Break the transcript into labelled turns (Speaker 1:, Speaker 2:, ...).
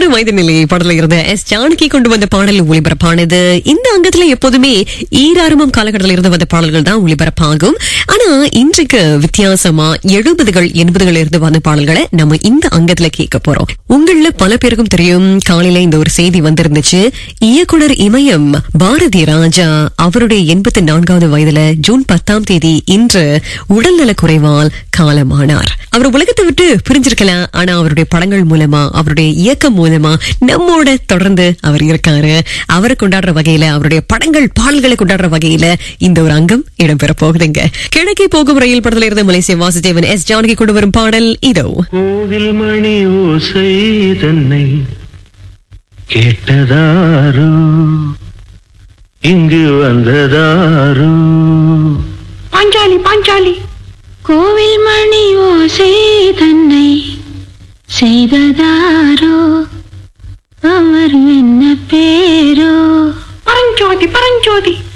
Speaker 1: வயது நிலை பாடல இருந்த எஸ் ஜானகி கொண்டு வந்த பாடல் ஒளிபரப்பானது இந்த அங்கத்துல எப்போதுமே ஈராரம்பம் காலகட்டத்தில் இருந்து வந்த பாடல்கள் தான் ஒளிபரப்பாகும் ஆனா இன்றைக்கு வித்தியாசமா எழுபதுகள் எண்பதுகள் இருந்து வந்த பாடல்களை நம்ம இந்த அங்கத்துல கேட்க போறோம் உங்கள பல பேருக்கும் தெரியும் காலையில இந்த ஒரு செய்தி வந்திருந்துச்சு இயக்குனர் இமயம் பாரதி ராஜா அவருடைய எண்பத்தி நான்காவது வயதுல ஜூன் பத்தாம் தேதி இன்று உடல்நல குறைவால் காலமானார் அவர் உலகத்தை விட்டு பிரிஞ்சிருக்கலாம் ஆனா அவருடைய படங்கள் மூலமா அவருடைய இயக்கம் மூலமா நம்மோட தொடர்ந்து அவர் இருக்காரு அவரை கொண்டாடுற வகையில அவருடைய படங்கள் பாடல்களை கொண்டாடுற வகையில இந்த ஒரு அங்கம் இடம்பெற போகுதுங்க கிழக்கே போகும் ரயில் படத்துல இருந்து மலேசிய வாசுதேவன் எஸ் ஜானகி கொண்டு வரும் பாடல் இதோ
Speaker 2: கோவில் மணி ஓசை தன்னை கேட்டதாரோ இங்கு வந்ததாரோ
Speaker 3: பாஞ்சாலி பாஞ்சாலி கோவில் மணி ஓசை தன்னை செய்ததாரோ அவர் என்ன பேரோ பரஞ்சோதி பரஞ்சோதி